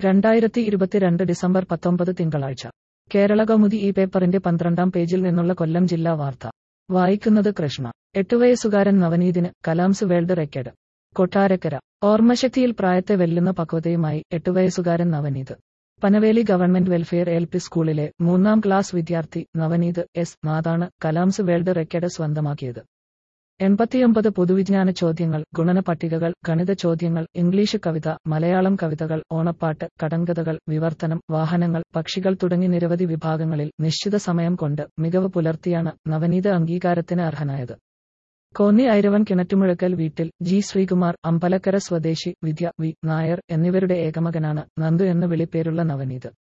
രണ്ടായിരത്തി ഇരുപത്തിരണ്ട് ഡിസംബർ പത്തൊമ്പത് തിങ്കളാഴ്ച കേരള കൗമുദി ഈ പേപ്പറിന്റെ പന്ത്രണ്ടാം പേജിൽ നിന്നുള്ള കൊല്ലം ജില്ലാ വാർത്ത വായിക്കുന്നത് കൃഷ്ണ എട്ടുവയസ്സുകാരൻ നവനീതിന് കലാംസ് വേൾഡ് റെക്കോർഡ് കൊട്ടാരക്കര ഓർമ്മശക്തിയിൽ പ്രായത്തെ വെല്ലുന്ന പക്വതയുമായി എട്ടുവയസ്സുകാരൻ Navaneeth Panaveli government welfare L P സ്കൂളിലെ മൂന്നാം ക്ലാസ് വിദ്യാർത്ഥി നവനീത് എസ് നാഥാണ് കലാംസ് വേൾഡ് റെക്കോർഡ് സ്വന്തമാക്കിയത് എൺപത്തിയൊമ്പത് പൊതുവിജ്ഞാന ചോദ്യങ്ങൾ ഗുണന പട്ടികകൾ ഗണിത ചോദ്യങ്ങൾ ഇംഗ്ലീഷ് കവിത മലയാളം കവിതകൾ ഓണപ്പാട്ട് കടങ്കഥകൾ വിവർത്തനം വാഹനങ്ങൾ പക്ഷികൾ തുടങ്ങി നിരവധി വിഭാഗങ്ങളിൽ നിശ്ചിത സമയം കൊണ്ട് മികവ് പുലർത്തിയാണ് നവനീത് അംഗീകാരത്തിന് അർഹനായത് കോന്നി ഐരവൻ കിണറ്റുമുഴക്കൽ വീട്ടിൽ ജി ശ്രീകുമാർ അമ്പലക്കര സ്വദേശി വിദ്യ വി നായർ എന്നിവരുടെ ഏകമകനാണ് നന്ദു എന്ന വിളിപ്പേരുള്ള നവനീത്